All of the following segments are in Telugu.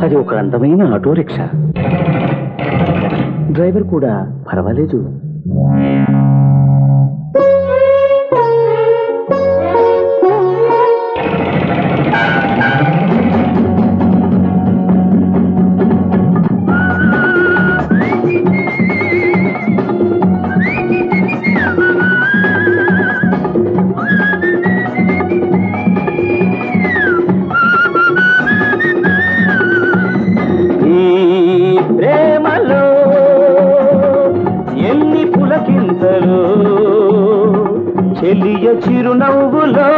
అది ఒక అందమైన ఆటో రిక్షా డ్రైవర్ కూడా పర్వాలేదు ఈ ప్రేమలో ఎన్ని పులకింతలు చెలియ చిరునవ్వులో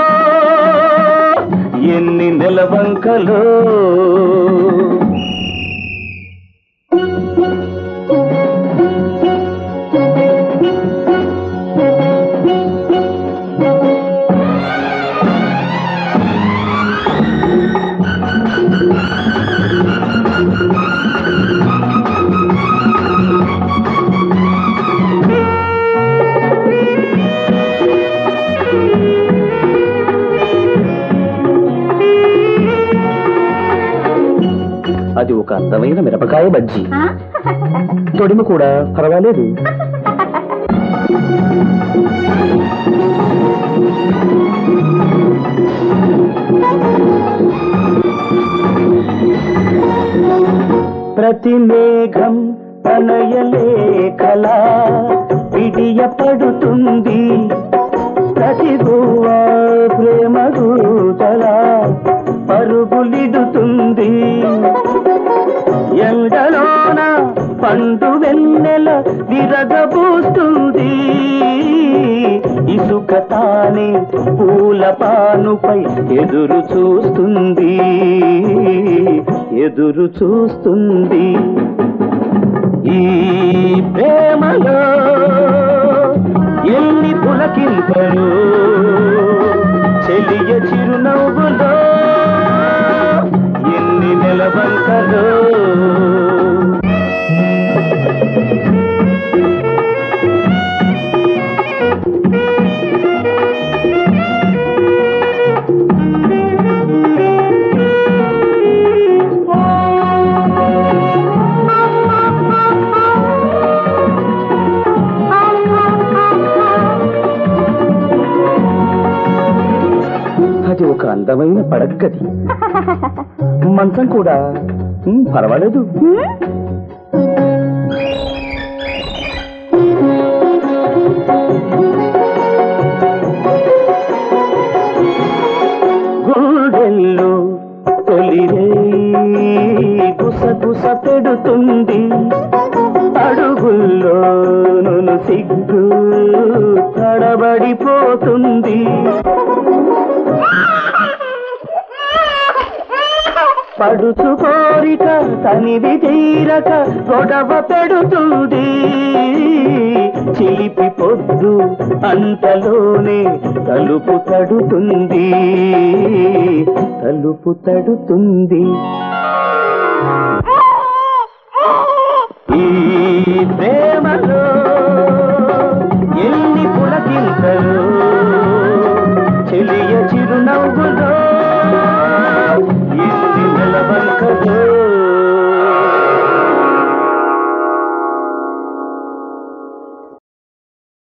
ఎన్ని నెలవంకలో అది ఒక అందమైన మిరపకాయ బజ్జీ తొడిమ కూడా పర్వాలేదు ప్రతి మేఘం తనయలేఖలా విడియ పడుతుంది ప్రతి గువ్వ ప్రేమ దూతలా పరుగులిడుతుంది ఎండలోన పండు వెన్నెల విరగబూస్తుంది ఇసుక తానే పూల పానుపై ఎదురు చూస్తుంది ఎదురు చూస్తుంది ఈ ప్రేమలో ఎన్ని పులకింతలు చెలియ చిరునవ్వులో ఎన్ని నెలవంకలు అది ఒక అందమైన పడక గది మంచం కూడా ఉమ్, పర్వాలేదు గుండెల్లో తొలిరే గుసగుస పెడుతుంది అడుగుల్లో నును సిగ్గు తడబడిపోతుంది పడుచు కోరిక తనివి తీరక గొడవ పెడుతుంది చిలిపి పొద్దు అంతలోనే తలుపు తడుతుంది తలుపు తడుతుంది ఈ ప్రేమలో